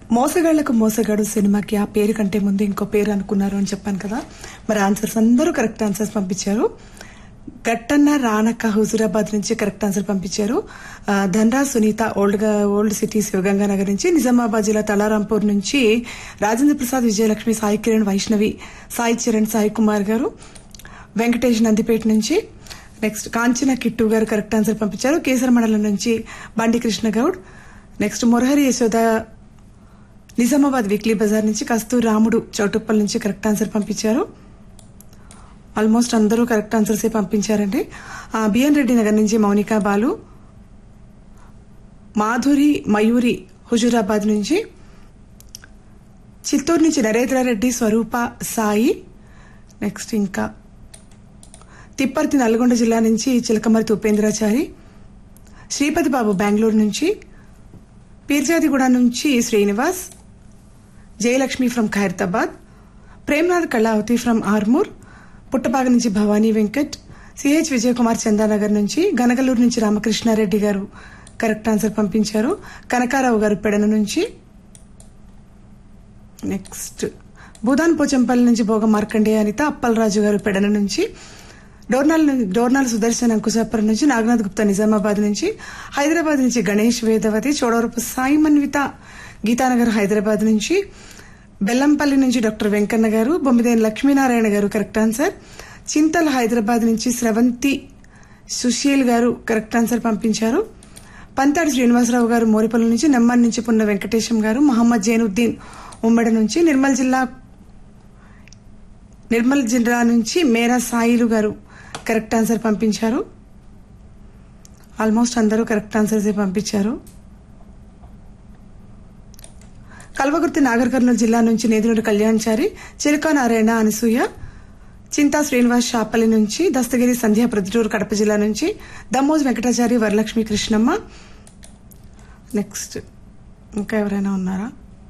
మోసగాళ్లకు మోసగాడు సినిమాకి ఆ పేరు కంటే ముందు ఇంకో పేరు అనుకున్నారు అని చెప్పాను కదా మరి ఆన్సర్స్ అందరూ కరెక్ట్ ఆన్సర్స్ పంపించారు గట్టన్న రానక్క హుజూరాబాద్ నుంచి కరెక్ట్ ఆన్సర్ పంపించారు ఆ, ధనరాజ్ సునీత ఓల్డ్ గా ఓల్డ్ సిటీ శివగంగా నగర్ నుంచి నిజామాబాద్ జిల్లా తలారాంపూర్ నుంచి రాజేంద్ర ప్రసాద్ విజయలక్ష్మి సాయి కిరణ్ వైష్ణవి సాయి చరణ్ సాయి కుమార్ గారు వెంకటేష్ నందిపేట నుంచి నెక్స్ట్ కాంచన కిట్టు గారు కరెక్ట్ ఆన్సర్ పంపించారు కేసర మండలం నుంచి బండి కృష్ణ గౌడ్ నెక్స్ట్ మురహరి యశోద నిజామాబాద్ వీక్లీ బజార్ నుంచి కస్తూరి రాముడు చౌటుప్పల్ నుంచి కరెక్ట్ ఆన్సర్ పంపించారు ఆల్మోస్ట్ అందరూ కరెక్ట్ ఆన్సర్స్ పంపించారండి ఆ, బిఎన్ రెడ్డి నగర్ నుంచి మౌనికా బాలు మాధురి మయూరి హుజూరాబాద్ నుంచి చిత్తూరు నుంచి నరేంద్రారెడ్డి స్వరూప సాయి నెక్స్ట్ ఇంకా తిప్పర్తి నల్గొండ జిల్లా నుంచి చిలకమర్తి ఉపేంద్రాచారి శ్రీపతి బాబు బెంగళూరు నుంచి పీర్జాదిగూడ నుంచి శ్రీనివాస్ జయలక్ష్మి ఫ్రమ్ ఖైరతాబాద్ ప్రేమ్నాథ్ కళావతి ఫ్రమ్ ఆర్మూర్ పుట్టబాగ నుంచి భవానీ వెంకట్ సిహెచ్ విజయకుమార్ చందానగర్ నుంచి గనగలూరు నుంచి రామకృష్ణారెడ్డి గారు కరెక్ట్ ఆన్సర్ పంపించారు కనకారావు గారు పెడన నుంచి నెక్స్ట్ భూదాన్ పోచంపల్లి నుంచి భోగ మార్కండేయ అనిత అప్పలరాజు గారు పెడన నుంచి డోర్నాల్ ను- డోర్నాల్ సుదర్శన్ అంకుశాపురం నుంచి నాగనాథ్ గుప్తా నిజామాబాద్ నుంచి హైదరాబాద్ నుంచి గణేష్ వేదవతి చోడవరపు సాయి మన్విత గీతానగర్ హైదరాబాద్ నుంచి బెల్లంపల్లి నుంచి డాక్టర్ వెంకన్న గారు బొమ్మిదేని లక్ష్మీనారాయణ గారు కరెక్ట్ ఆన్సర్ చింతల్ హైదరాబాద్ నుంచి స్రవంతి సుశీల్ గారు కరెక్ట్ ఆన్సర్ పంపించారు పంతాడి శ్రీనివాసరావు గారు మోరిపల్లి నుంచి నెమ్మడి నుంచి పున్న వెంకటేశం గారు మహమ్మద్ జైనుద్దీన్ ఉమ్మడి నుంచి నిర్మల్ జిల్లా నిర్మల్ జిల్లా నుంచి మేరా సాయిలు గారు కరెక్ట్ ఆన్సర్ పంపించారు ఆల్మోస్ట్ అందరూ కరెక్ట్ ఆన్సర్స్ పంపించారు కల్వకుర్తి నాగర్ కర్నూలు జిల్లా నుంచి నేదునూరు కళ్యాణ్చారి చిలుకా నారాయణ అనసూయ చింతా శ్రీనివాస్ షాపల్లి నుంచి దస్తగిరి సంధ్య ప్రొద్దుటూరు కడప జిల్లా నుంచి దమ్మోజ్ వెంకటాచారి వరలక్ష్మి కృష్ణమ్మ నెక్స్ట్ ఇంకా ఎవరైనా ఉన్నారా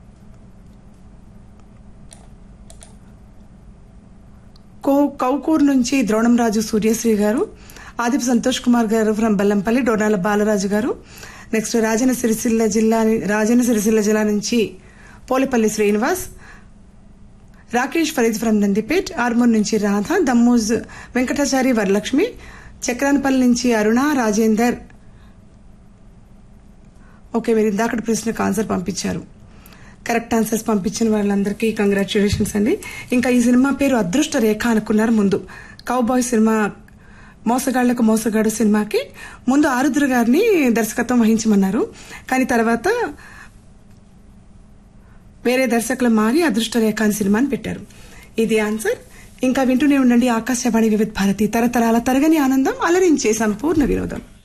కో కౌకూర్ నుంచి ద్రోణంరాజు సూర్యశ్రీ గారు ఆదిపు సంతోష్ కుమార్ గారు ఫ్రమ్ బెల్లంపల్లి డోనాల బాలరాజు గారు నెక్స్ట్ రాజన్న సిరిసిల్ల జిల్లా రాజన్న సిరిసిల్ల జిల్లా నుంచి పోలిపల్లి శ్రీనివాస్ రాకేష్ ఫరీద్ ఫ్రమ్ నందిపేట్ ఆర్మూర్ నుంచి రాధ దమ్మూజ్ వెంకటాచారి వరలక్ష్మి చక్రాన్పల్లి నుంచి అరుణ రాజేందర్ ఓకే మీరు ఇందాకటి ప్రశ్నకు ఆన్సర్ పంపించారు కరెక్ట్ ఆన్సర్స్ పంపించిన వాళ్ళందరికీ కంగ్రాచులేషన్స్ అండి ఇంకా ఈ సినిమా పేరు అదృష్ట రేఖ అనుకున్నారు ముందు కౌబాయ్ సినిమా మోసగాళ్లకు మోసగాడు సినిమాకి ముందు ఆరుద్ర గారిని దర్శకత్వం వహించమన్నారు కానీ తర్వాత వేరే దర్శకులు మారి అదృష్ట రేఖ అని సినిమాని పెట్టారు ఇది ఆన్సర్ ఇంకా వింటూనే ఉండండి ఆకాశవాణి వివిధ భారతి తరతరాల తరగని ఆనందం అలరించే సంపూర్ణ వినోదం